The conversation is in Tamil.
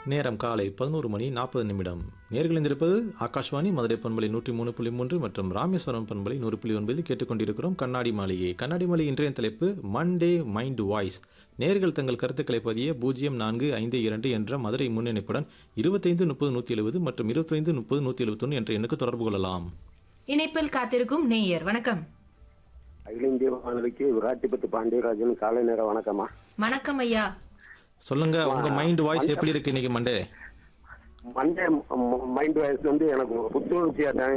நேரம் காலை பதினோரு மணி நாற்பது நிமிடம் நேர்கள் இருந்திருப்பது ஆகாஷ்வாணி மதுரை பண்பலை நூற்றி மூணு புள்ளி மூன்று மற்றும் ராமேஸ்வரம் பண்பலை நூறு புள்ளி ஒன்பதில் கேட்டுக்கொண்டிருக்கிறோம் கண்ணாடி மாளிகை கண்ணாடி மாளிகை இன்றைய தலைப்பு மண்டே மைண்ட் வாய்ஸ் நேர்கள் தங்கள் கருத்துக்களை பதிய பூஜ்ஜியம் நான்கு ஐந்து இரண்டு என்ற மதுரை முன்னிணைப்புடன் இருபத்தைந்து முப்பது நூற்றி எழுபது மற்றும் இருபத்தைந்து முப்பது நூற்றி எழுபத்தொன்று என்ற எண்ணுக்கு தொடர்பு கொள்ளலாம் இணைப்பில் காத்திருக்கும் நேயர் வணக்கம் அகில இந்திய வானொலிக்கு விராட்டிபத்து பாண்டியராஜன் காலை நேர வணக்கம்மா வணக்கம் ஐயா சொல்லுங்க உங்க மைண்ட் வாய்ஸ் எப்படி இருக்கு இன்னைக்கு மண்டே மண்டே மைண்ட் வாய்ஸ் வந்து எனக்கு ஒரு புத்துணர்ச்சியா தான்